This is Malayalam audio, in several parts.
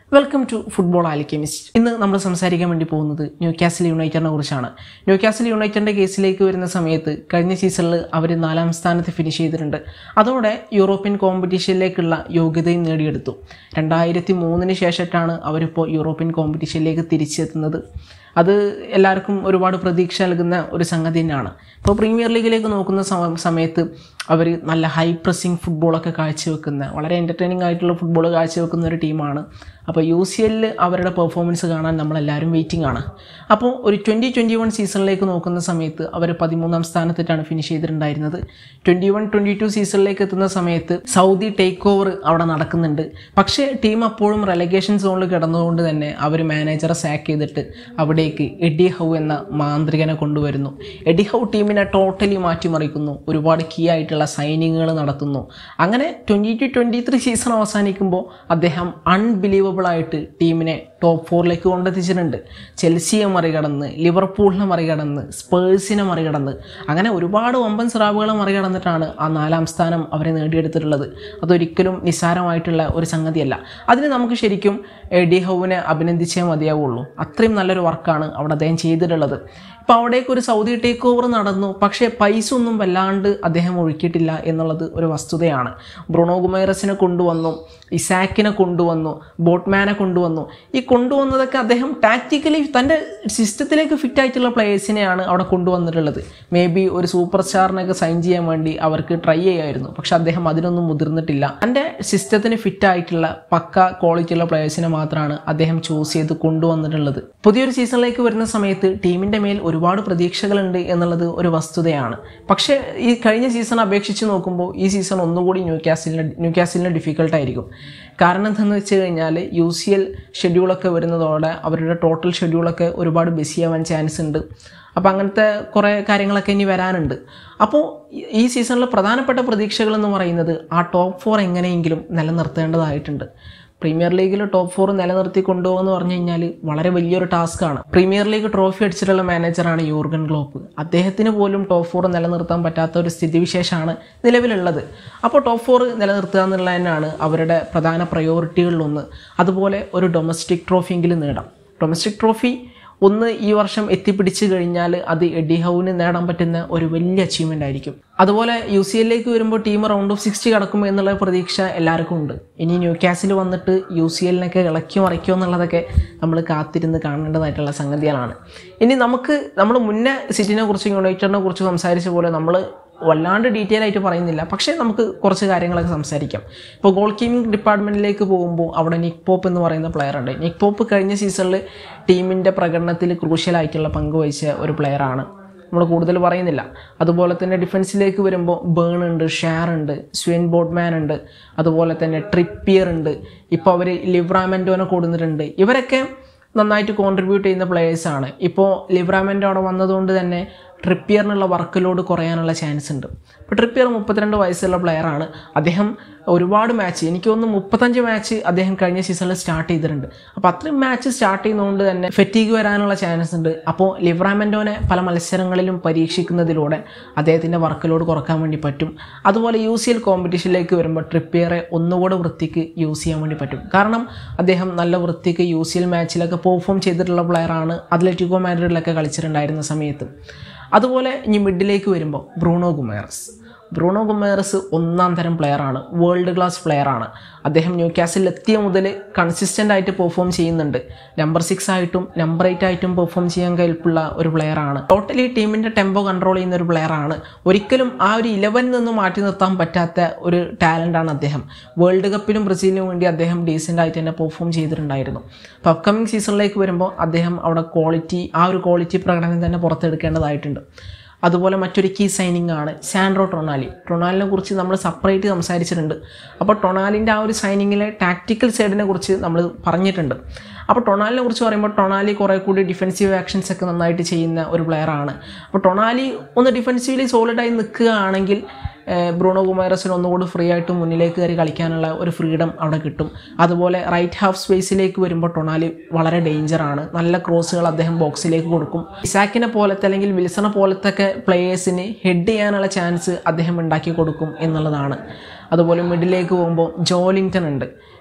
വെൽക്കം ടു ഫുട്ബോൾ ആലിക്കമിസ്റ്റ് ഇന്ന് നമ്മൾ സംസാരിക്കാൻ വേണ്ടി പോകുന്നത് ന്യൂ കാസിൽ യുണൈറ്റഡിനെ കുറിച്ചാണ് ന്യൂ കാസിൽ യുണൈറ്റഡിൻ്റെ കേസിലേക്ക് വരുന്ന സമയത്ത് കഴിഞ്ഞ സീസണിൽ അവർ നാലാം സ്ഥാനത്ത് ഫിനിഷ് ചെയ്തിട്ടുണ്ട് അതോടെ യൂറോപ്യൻ കോമ്പറ്റീഷനിലേക്കുള്ള യോഗ്യതയും നേടിയെടുത്തു രണ്ടായിരത്തി മൂന്നിന് ശേഷമായിട്ടാണ് അവരിപ്പോൾ യൂറോപ്യൻ കോമ്പറ്റീഷനിലേക്ക് തിരിച്ചെത്തുന്നത് അത് എല്ലാവർക്കും ഒരുപാട് പ്രതീക്ഷ നൽകുന്ന ഒരു സംഗതി തന്നെയാണ് ഇപ്പോൾ പ്രീമിയർ ലീഗിലേക്ക് നോക്കുന്ന സമ- സമയത്ത് അവർ നല്ല ഹൈ പ്രസ്സിങ് ഫുട്ബോളൊക്കെ കാഴ്ചവെക്കുന്ന വളരെ എൻ്റർടൈനിങ് ആയിട്ടുള്ള ഫുട്ബോൾ കാഴ്ചവെക്കുന്ന ഒരു ടീമാണ് അപ്പോൾ യു സി എല്ലിൽ അവരുടെ പെർഫോമൻസ് കാണാൻ നമ്മളെല്ലാവരും വെയിറ്റിംഗ് ആണ് അപ്പോൾ ഒരു ട്വൻറ്റി ട്വൻറ്റി വൺ സീസണിലേക്ക് നോക്കുന്ന സമയത്ത് അവർ പതിമൂന്നാം സ്ഥാനത്തിട്ടാണ് ഫിനിഷ് ചെയ്തിട്ടുണ്ടായിരുന്നത് ട്വൻറ്റി വൺ ട്വൻറ്റി ടു സീസണിലേക്ക് എത്തുന്ന സമയത്ത് സൗദി ടേക്ക് ഓവർ അവിടെ നടക്കുന്നുണ്ട് പക്ഷേ ടീം അപ്പോഴും റെലഗേഷൻ സോണിൽ കിടന്നതുകൊണ്ട് തന്നെ അവർ മാനേജറെ സാക്ക് ചെയ്തിട്ട് അവിടേക്ക് എഡി ഹൗ എന്ന മാന്ത്രികനെ കൊണ്ടുവരുന്നു എഡി ഹൗ ടീമിനെ ടോട്ടലി മാറ്റിമറിക്കുന്നു ഒരുപാട് കീ ആയിട്ടുള്ള സൈനിങ്ങുകൾ നടത്തുന്നു അങ്ങനെ twenty two twenty three season അവസാനിക്കുമ്പോൾ അദ്ദേഹം അൺബിലീവബിൾ ആയിട്ട് ടീമിനെ ടോപ്പ് ഫോറിലേക്ക് കൊണ്ടെത്തിച്ചിട്ടുണ്ട് ചെൽസിയെ മറികടന്ന് ലിവർപൂളിനെ മറികടന്ന് സ്പേഴ്സിനെ മറികടന്ന് അങ്ങനെ ഒരുപാട് വമ്പൻ സ്രാവുകളെ മറികടന്നിട്ടാണ് ആ നാലാം സ്ഥാനം അവരെ നേടിയെടുത്തിട്ടുള്ളത് അതൊരിക്കലും നിസ്സാരമായിട്ടുള്ള ഒരു സംഗതിയല്ല അതിന് നമുക്ക് ശരിക്കും എഡി ഹൗവിനെ അഭിനന്ദിച്ചേ മതിയാവുള്ളൂ അത്രയും നല്ലൊരു വർക്കാണ് അവിടെ അദ്ദേഹം ചെയ്തിട്ടുള്ളത് ഇപ്പോൾ അവിടേക്ക് ഒരു സൗദി ടേക്ക് ഓവർ നടന്നു പക്ഷേ പൈസ ഒന്നും വല്ലാണ്ട് അദ്ദേഹം ഒഴുക്കിയിട്ടില്ല എന്നുള്ളത് ഒരു വസ്തുതയാണ് ബ്രുണോ ഗുമൈറസിനെ കൊണ്ടുവന്നു ഇസാക്കിനെ കൊണ്ടുവന്നു ബോട്ട്മാനെ കൊണ്ടുവന്നു ഈ കൊണ്ടുവന്നതൊക്കെ അദ്ദേഹം ടാക്റ്റിക്കലി തൻ്റെ സിസ്റ്റത്തിലേക്ക് ഫിറ്റ് ആയിട്ടുള്ള പ്ലേയേഴ്സിനെയാണ് അവിടെ കൊണ്ടുവന്നിട്ടുള്ളത് മേ ബി ഒരു സൂപ്പർ സ്റ്റാറിനൊക്കെ സൈൻ ചെയ്യാൻ വേണ്ടി അവർക്ക് ട്രൈ ചെയ്യായിരുന്നു പക്ഷെ അദ്ദേഹം അതിനൊന്നും മുതിർന്നിട്ടില്ല തൻ്റെ സിസ്റ്റത്തിന് ഫിറ്റ് ആയിട്ടുള്ള പക്ക ക്വാളിറ്റി ഉള്ള പ്ലേയേഴ്സിനെ മാത്രമാണ് അദ്ദേഹം ചൂസ് ചെയ്ത് കൊണ്ടുവന്നിട്ടുള്ളത് പുതിയൊരു സീസണിലേക്ക് വരുന്ന സമയത്ത് ടീമിൻ്റെ മേൽ ഒരുപാട് പ്രതീക്ഷകളുണ്ട് എന്നുള്ളത് ഒരു വസ്തുതയാണ് പക്ഷേ ഈ കഴിഞ്ഞ സീസൺ അപേക്ഷിച്ച് നോക്കുമ്പോൾ ഈ സീസൺ ഒന്നുകൂടി ന്യൂ കാസിലിന് ന്യൂ കാസിലിന് ഡിഫിക്കൽട്ടായിരിക്കും കാരണം എന്താണെന്ന് വെച്ച് കഴിഞ്ഞാൽ യു സി എൽ ഷെഡ്യൂളൊക്കെ വരുന്നതോടെ അവരുടെ ടോട്ടൽ ഷെഡ്യൂളൊക്കെ ഒരുപാട് ബിസി ആവാൻ ചാൻസ് ഉണ്ട് അപ്പോൾ അങ്ങനത്തെ കുറേ കാര്യങ്ങളൊക്കെ ഇനി വരാനുണ്ട് അപ്പോൾ ഈ സീസണിൽ പ്രധാനപ്പെട്ട പ്രതീക്ഷകൾ എന്ന് പറയുന്നത് ആ ടോപ്പ് ഫോർ എങ്ങനെയെങ്കിലും നിലനിർത്തേണ്ടതായിട്ടുണ്ട് പ്രീമിയർ ലീഗിൽ ടോപ്പ് ഫോർ നിലനിർത്തി കൊണ്ടുപോകുമെന്ന് പറഞ്ഞു കഴിഞ്ഞാൽ വളരെ വലിയൊരു ടാസ്ക്കാണ് പ്രീമിയർ ലീഗ് ട്രോഫി അടിച്ചിട്ടുള്ള മാനേജറാണ് യൂർഗൻ ക്ലോപ്പ് അദ്ദേഹത്തിന് പോലും ടോപ്പ് ഫോർ നിലനിർത്താൻ പറ്റാത്ത ഒരു സ്ഥിതിവിശേഷമാണ് നിലവിലുള്ളത് അപ്പോൾ ടോപ്പ് ഫോർ നിലനിർത്തുക എന്നുള്ളത് തന്നെയാണ് അവരുടെ പ്രധാന പ്രയോറിറ്റികളിലൊന്ന് അതുപോലെ ഒരു ഡൊമസ്റ്റിക് ട്രോഫിയെങ്കിലും നേടാം ഡൊമസ്റ്റിക് ട്രോഫി ഒന്ന് ഈ വർഷം എത്തിപ്പിടിച്ചു കഴിഞ്ഞാൽ അത് എഡി ഹൗവിന് നേടാൻ പറ്റുന്ന ഒരു വലിയ അച്ചീവ്മെൻ്റ് ആയിരിക്കും അതുപോലെ യു സി എല്ലിലേക്ക് വരുമ്പോൾ ടീം റൗണ്ട് ഓഫ് സിക്സ്റ്റി കടക്കും എന്നുള്ള പ്രതീക്ഷ എല്ലാവർക്കും ഉണ്ട് ഇനി ന്യൂ കാസിൽ വന്നിട്ട് യു സി എല്ലിനൊക്കെ ഇളക്കിയോ മറിക്കോ എന്നുള്ളതൊക്കെ നമ്മൾ കാത്തിരുന്ന് കാണേണ്ടതായിട്ടുള്ള സംഗതികളാണ് ഇനി നമുക്ക് നമ്മൾ മുന്നേ സിറ്റിനെ കുറിച്ച് യുണൈറ്റഡിനെ കുറിച്ച് സംസാരിച്ച പോലെ നമ്മൾ വല്ലാണ്ട് ഡീറ്റെയിൽ ആയിട്ട് പറയുന്നില്ല പക്ഷേ നമുക്ക് കുറച്ച് കാര്യങ്ങളൊക്കെ സംസാരിക്കാം ഇപ്പോൾ ഗോൾ കീപ്പിംഗ് ഡിപ്പാർട്ട്മെൻറ്റിലേക്ക് പോകുമ്പോൾ അവിടെ നിക് പോപ്പ് എന്ന് പറയുന്ന പ്ലെയർ ഉണ്ട് നിക് പോപ്പ് കഴിഞ്ഞ സീസണിൽ ടീമിൻ്റെ പ്രകടനത്തിൽ ക്രൂഷ്യലായിട്ടുള്ള പങ്ക് വഹിച്ച ഒരു പ്ലെയറാണ് നമ്മൾ കൂടുതൽ പറയുന്നില്ല അതുപോലെ തന്നെ ഡിഫൻസിലേക്ക് വരുമ്പോൾ ബേൺ ഉണ്ട് ഷെയർ ഉണ്ട് സ്വിൻ ബോട്ട്മാൻ ഉണ്ട് അതുപോലെ തന്നെ ട്രിപ്പിയർ ഉണ്ട് ഇപ്പോൾ അവർ ലിവ്രാമെൻറ്റോനെ കൊടുത്തിട്ടുണ്ട് ഇവരൊക്കെ നന്നായിട്ട് കോൺട്രിബ്യൂട്ട് ചെയ്യുന്ന പ്ലേയേഴ്സാണ് ഇപ്പോൾ ലിവ്രാമെൻ്റ് അവിടെ വന്നതുകൊണ്ട് തന്നെ ട്രിപ്പിയറിനുള്ള വർക്ക് ലോഡ് കുറയാനുള്ള ചാൻസ് ഉണ്ട് ഇപ്പോൾ ട്രിപ്പിയർ മുപ്പത്തിരണ്ട് വയസ്സുള്ള പ്ലെയറാണ് അദ്ദേഹം ഒരുപാട് മാച്ച് എനിക്ക് തോന്നുന്നു മുപ്പത്തഞ്ച് മാച്ച് അദ്ദേഹം കഴിഞ്ഞ സീസണിൽ സ്റ്റാർട്ട് ചെയ്തിട്ടുണ്ട് അപ്പോൾ അത്രയും മാച്ച് സ്റ്റാർട്ട് ചെയ്യുന്നതുകൊണ്ട് തന്നെ ഫെറ്റീഗ് വരാനുള്ള ചാൻസ് ഉണ്ട് അപ്പോൾ ലിവറാമെൻറ്റോനെ പല മത്സരങ്ങളിലും പരീക്ഷിക്കുന്നതിലൂടെ അദ്ദേഹത്തിൻ്റെ വർക്ക് ലോഡ് കുറക്കാൻ വേണ്ടി പറ്റും അതുപോലെ യു സി എൽ കോമ്പറ്റീഷനിലേക്ക് വരുമ്പോൾ ട്രിപ്പിയറെ ഒന്നുകൂടെ വൃത്തിക്ക് യൂസ് ചെയ്യാൻ വേണ്ടി പറ്റും കാരണം അദ്ദേഹം നല്ല വൃത്തിക്ക് യു സി എൽ മാച്ചിലൊക്കെ പെർഫോം ചെയ്തിട്ടുള്ള പ്ലെയറാണ് അത്ലറ്റിക്കോ മാഡ്രിഡിലൊക്കെ കളിച്ചിട്ടുണ്ടായിരുന്ന സമയത്ത് അതുപോലെ ഇനി മിഡിലേക്ക് വരുമ്പോൾ ബ്രൂണോ ഗുമേറസ് ബ്രൂണോ ഗുമേറസ് ഒന്നാം തരം പ്ലെയറാണ് വേൾഡ് ക്ലാസ് പ്ലെയറാണ് അദ്ദേഹം ന്യൂ കാസിൽ എത്തിയ മുതൽ കൺസിസ്റ്റൻ്റ് ആയിട്ട് പെർഫോം ചെയ്യുന്നുണ്ട് നമ്പർ സിക്സ് ആയിട്ടും നമ്പർ എയ്റ്റ് ആയിട്ടും പെർഫോം ചെയ്യാൻ കൽപ്പുള്ള ഒരു പ്ലെയറാണ് ടോട്ടലി ടീമിൻ്റെ ടെമ്പോ കൺട്രോൾ ചെയ്യുന്ന ഒരു പ്ലെയറാണ് ഒരിക്കലും ആ ഒരു ഇലവനിൽ നിന്ന് മാറ്റി നിർത്താൻ പറ്റാത്ത ഒരു ടാലൻ്റാണ് അദ്ദേഹം വേൾഡ് കപ്പിലും ബ്രസീലിനും വേണ്ടി അദ്ദേഹം ഡീസൻ്റ് ആയിട്ട് തന്നെ പെർഫോം ചെയ്തിട്ടുണ്ടായിരുന്നു അപ്പോൾ അപ്കമിങ് സീസണിലേക്ക് വരുമ്പോൾ അദ്ദേഹം അവിടെ ക്വാളിറ്റി ആ ഒരു ക്വാളിറ്റി പ്രകടനം തന്നെ പുറത്തെടുക്കേണ്ടതായിട്ടുണ്ട് അതുപോലെ മറ്റൊരു കീ സൈനിങ് ആണ് സാൻഡ്രോ ടൊണാലി ടൊണാലിനെ കുറിച്ച് നമ്മൾ സെപ്പറേറ്റ് സംസാരിച്ചിട്ടുണ്ട് അപ്പോൾ ടൊണാലിൻ്റെ ആ ഒരു സൈനിങ്ങിലെ ടാക്റ്റിക്കൽ സൈഡിനെ കുറിച്ച് നമ്മൾ പറഞ്ഞിട്ടുണ്ട് അപ്പോൾ ടൊണാലിനെ കുറിച്ച് പറയുമ്പോൾ ടൊണാലി കുറേ കൂടി ഡിഫെൻസീവ് ആക്ഷൻസ് ഒക്കെ നന്നായിട്ട് ചെയ്യുന്ന ഒരു പ്ലെയറാണ് അപ്പോൾ ടൊണാലി ഒന്ന് ഡിഫെൻസീവ്ലി സോളിഡായി നിൽക്കുകയാണെങ്കിൽ ഏഹ് ബ്രൂണോ കുമാരസിന് ഒന്നുകൂടി ഫ്രീ ആയിട്ട് മുന്നിലേക്ക് കയറി കളിക്കാനുള്ള ഒരു ഫ്രീഡം അവിടെ കിട്ടും അതുപോലെ റൈറ്റ് ഹാഫ് സ്പേസിലേക്ക് വരുമ്പോൾ ടൊണാലി വളരെ ഡേഞ്ചറാണ് നല്ല ക്രോസുകൾ അദ്ദേഹം ബോക്സിലേക്ക് കൊടുക്കും ഇസാക്കിനെ പോലത്തെ അല്ലെങ്കിൽ വിൽസണെ പോലത്തെ ഒക്കെ പ്ലേയേഴ്സിന് ഹെഡ് ചെയ്യാനുള്ള ചാൻസ് അദ്ദേഹം ഉണ്ടാക്കി കൊടുക്കും എന്നുള്ളതാണ് അതുപോലെ മിഡിലേക്ക് പോകുമ്പോൾ ജോലിങ്ടൺ ഉണ്ട്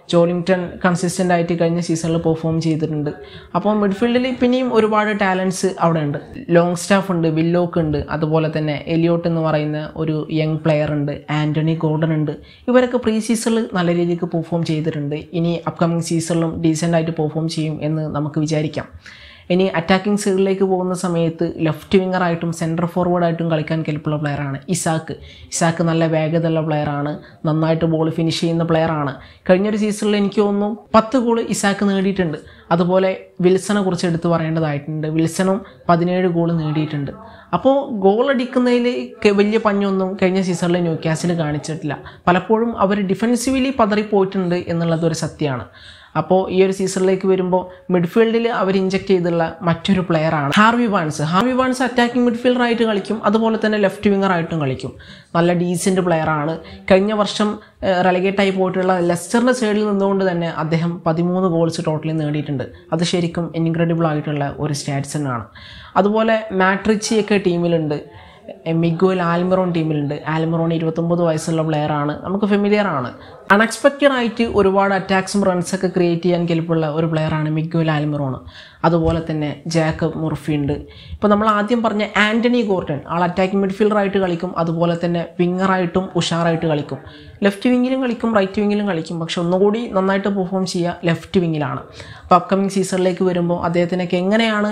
ജോലിംഗ്ടൺ കൺസിസ്റ്റൻ്റ് ആയിട്ട് കഴിഞ്ഞ സീസണിൽ പെർഫോം ചെയ്തിട്ടുണ്ട് അപ്പോൾ മിഡ്ഫീൽഡിൽ പിന്നെയും ഒരുപാട് ടാലൻസ് അവിടെ ഉണ്ട് ലോങ് സ്റ്റാഫ് ഉണ്ട് വില്ലോക്ക് ഉണ്ട് അതുപോലെ തന്നെ എലിയോട്ട് എന്ന് പറയുന്ന ഒരു യങ് പ്ലെയർ ഉണ്ട് ആൻ്റണി ഗോർഡൻ ഉണ്ട് ഇവരൊക്കെ പ്രീ സീസണിൽ നല്ല രീതിക്ക് പെർഫോം ചെയ്തിട്ടുണ്ട് ഇനി അപ്കമിങ് സീസണിലും ഡീസൻ്റ് ആയിട്ട് പെർഫോം ചെയ്യും എന്ന് നമുക്ക് വിചാരിക്കാം ഇനി അറ്റാക്കിംഗ് സൈഡിലേക്ക് പോകുന്ന സമയത്ത് ലെഫ്റ്റ് വിങ്ങറായിട്ടും സെൻറ്റർ ഫോർവേഡായിട്ടും കളിക്കാൻ കെൽപ്പുള്ള പ്ലെയറാണ് ഇസാക്ക് ഇസാക്ക് നല്ല വേഗതയുള്ള പ്ലെയറാണ് നന്നായിട്ട് ബോൾ ഫിനിഷ് ചെയ്യുന്ന പ്ലെയറാണ് കഴിഞ്ഞൊരു സീസണിൽ എനിക്ക് തോന്നുന്നു പത്ത് ഗോൾ ഇസാക്ക് നേടിയിട്ടുണ്ട് അതുപോലെ വിൽസനെ കുറിച്ച് എടുത്തു പറയേണ്ടതായിട്ടുണ്ട് വിൽസണും പതിനേഴ് ഗോൾ നേടിയിട്ടുണ്ട് അപ്പോൾ ഗോൾ അടിക്കുന്നതിൽ വലിയ പഞ്ഞൊന്നും കഴിഞ്ഞ സീസണിൽ ന്യൂ ക്യാസിൽ കാണിച്ചിട്ടില്ല പലപ്പോഴും അവർ ഡിഫെൻസീവ്ലി പതറിപ്പോയിട്ടുണ്ട് എന്നുള്ളത് ഒരു സത്യമാണ് അപ്പോൾ ഈ ഒരു സീസണിലേക്ക് വരുമ്പോൾ മിഡ്ഫീൽഡിൽ അവർ ഇഞ്ചെക്ട് ചെയ്തുള്ള മറ്റൊരു പ്ലെയറാണ് Harvey Barnes Harvey Barnes attacking മിഡ്ഫീൽഡറായിട്ട് കളിക്കും അതുപോലെ തന്നെ ലെഫ്റ്റ് വിങ്ങറായിട്ടും കളിക്കും നല്ല ഡീസൻറ്റ് പ്ലെയറാണ് കഴിഞ്ഞ വർഷം റെലഗേറ്റായി പോയിട്ടുള്ള ലെസ്റ്ററിൻ്റെ സൈഡിൽ നിന്നുകൊണ്ട് തന്നെ അദ്ദേഹം പതിമൂന്ന് ഗോൾസ് ടോട്ടലി നേടിയിട്ടുണ്ട് അത് ശരിക്കും ഇൻക്രെഡിബിൾ ആയിട്ടുള്ള ഒരു സ്റ്റാറ്റ്സ് തന്നെയാണ് അതുപോലെ മാട്രിച്ചിയൊക്കെ ടീമിലുണ്ട് മിഗോയിൽ ആൽമറോൺ ടീമിലുണ്ട് ആൽമറോൺ ഇരുപത്തൊമ്പത് വയസ്സുള്ള പ്ലെയറാണ് നമുക്ക് ഫെമിലിയർ ആണ് അൺഎക്സ്പെക്റ്റഡ് ആയിട്ട് ഒരുപാട് അറ്റാക്സും റൺസൊക്കെ ക്രിയേറ്റ് ചെയ്യാൻ കെൽപ്പുള്ള ഒരു പ്ലെയറാണ് മിഗോയിൽ ആൽമറോൺ അതുപോലെ തന്നെ ജാക്കബ് മുർഫി ഉണ്ട് ഇപ്പോൾ നമ്മൾ ആദ്യം പറഞ്ഞ ആൻ്റണി ഗോർട്ടൺ ആൾ അറ്റാക്കിംഗ് മിഡ്ഫീൽഡറായിട്ട് കളിക്കും അതുപോലെ തന്നെ വിങ്ങറായിട്ടും ഉഷാറായിട്ട് കളിക്കും ലെഫ്റ്റ് വിങ്ങിലും കളിക്കും റൈറ്റ് വിങ്ങിലും കളിക്കും പക്ഷെ ഒന്നുകൂടി നന്നായിട്ട് പെർഫോം ചെയ്യുക ലെഫ്റ്റ് വിങ്ങിലാണ് അപ്പോൾ അപ്കമിങ് സീസണിലേക്ക് വരുമ്പോൾ അദ്ദേഹത്തിനൊക്കെ എങ്ങനെയാണ്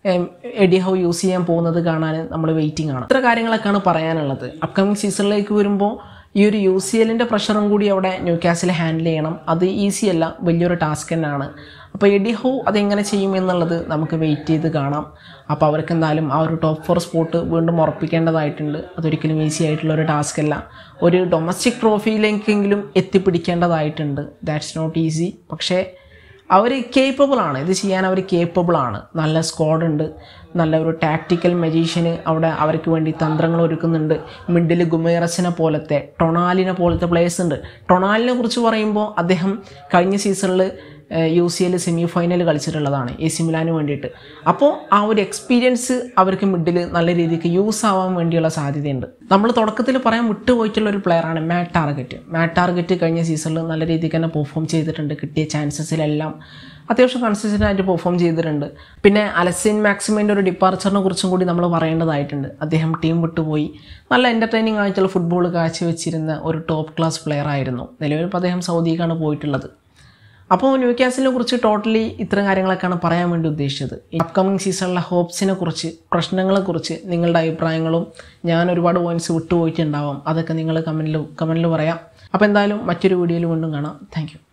എഡി ഹൗ യൂസ് ചെയ്യാൻ പോകുന്നത് കാണാൻ നമ്മൾ വെയിറ്റിംഗ് ആണ് ഇത്ര കാര്യങ്ങളൊക്കെയാണ് പറയാനുള്ളത് അപ്കമിങ് സീസണിലേക്ക് വരുമ്പോൾ ഈ ഒരു യു സി എല്ലിൻ്റെ പ്രഷറും കൂടി അവിടെ ന്യൂ ക്യാസിൽ ഹാൻഡിൽ ചെയ്യണം അത് ഈസി അല്ല വലിയൊരു ടാസ്ക് തന്നെയാണ് അപ്പോൾ എഡി ഹൗ അതെങ്ങനെ ചെയ്യും എന്നുള്ളത് നമുക്ക് വെയിറ്റ് ചെയ്ത് കാണാം അപ്പോൾ അവർക്ക് എന്തായാലും ആ ഒരു ടോപ്പ് ഫോർ സ്പോട്ട് വീണ്ടും ഉറപ്പിക്കേണ്ടതായിട്ടുണ്ട് അതൊരിക്കലും ഈസി ആയിട്ടുള്ള ഒരു ടാസ്ക് അല്ല ഒരു ഡൊമസ്റ്റിക് ട്രോഫിയിലേക്കെങ്കിലും എത്തിപ്പിടിക്കേണ്ടതായിട്ടുണ്ട് ദാറ്റ്സ് നോട്ട് ഈസി പക്ഷേ അവർ കേപ്പബിൾ ആണ് ഇത് ചെയ്യാൻ അവർ കേപ്പബിൾ ആണ് നല്ല സ്ക്വാഡ് ഉണ്ട് നല്ല ഒരു ടാക്റ്റിക്കൽ മജീഷ്യന് അവിടെ അവർക്ക് വേണ്ടി തന്ത്രങ്ങൾ ഒരുക്കുന്നുണ്ട് മിഡിൽ ഗുമേറസിനെ പോലത്തെ ടൊണാലിനെ പോലത്തെ പ്ലേയേഴ്സ് ഉണ്ട് ടൊണാലിനെ കുറിച്ച് പറയുമ്പോൾ അദ്ദേഹം കഴിഞ്ഞ സീസണിൽ U C L semi final കളിച്ചിട്ടുള്ളതാണ് എ സി മിലാന് വേണ്ടിയിട്ട് അപ്പോൾ ആ ഒരു എക്സ്പീരിയൻസ് അവർക്ക് മിഡിൽ നല്ല രീതിക്ക് യൂസ് ആവാൻ വേണ്ടിയുള്ള സാധ്യതയുണ്ട് നമ്മൾ തുടക്കത്തിൽ പറയാൻ വിട്ടുപോയിട്ടുള്ള ഒരു പ്ലെയറാണ് മാറ്റ് ടാർഗറ്റ് മാറ്റ് ടാർഗറ്റ് കഴിഞ്ഞ സീസണിൽ നല്ല രീതിക്ക് തന്നെ പെർഫോം ചെയ്തിട്ടുണ്ട് കിട്ടിയ ചാൻസസിലെല്ലാം അത്യാവശ്യം കൺസിസ്റ്റൻ്റ് ആയിട്ട് പെർഫോം ചെയ്തിട്ടുണ്ട് പിന്നെ അലസിൻ മാക്സിമിൻ്റെ ഒരു ഡിപ്പാർച്ചറിനെ കുറിച്ചും കൂടി നമ്മൾ പറയേണ്ടതായിട്ടുണ്ട് അദ്ദേഹം ടീം വിട്ടുപോയി നല്ല എൻ്റർടൈനിങ് ആയിട്ടുള്ള ഫുട്ബോൾ കാഴ്ചവെച്ചിരുന്ന ഒരു ടോപ്പ് ക്ലാസ് പ്ലെയർ ആയിരുന്നു നിലവിൽ ഇപ്പോൾ അദ്ദേഹം സൗദിക്കാണ് പോയിട്ടുള്ളത് അപ്പോൾ ന്യൂ ക്യാസിനെ കുറിച്ച് ടോട്ടലി ഇത്തരം കാര്യങ്ങളൊക്കെയാണ് പറയാൻ വേണ്ടി ഉദ്ദേശിച്ചത് അപ്കമിങ് സീസണിലെ ഹോപ്സിനെ കുറിച്ച് പ്രശ്നങ്ങളെക്കുറിച്ച് നിങ്ങളുടെ അഭിപ്രായങ്ങളും ഞാൻ ഒരുപാട് പോയിന്റ്സ് വിട്ടുപോയിട്ടുണ്ടാവാം അതൊക്കെ നിങ്ങൾ കമൻറ്റിൽ കമൻറ്റിൽ പറയാം അപ്പോൾ എന്തായാലും മറ്റൊരു വീഡിയോയിൽ വീണ്ടും കാണാം താങ്ക്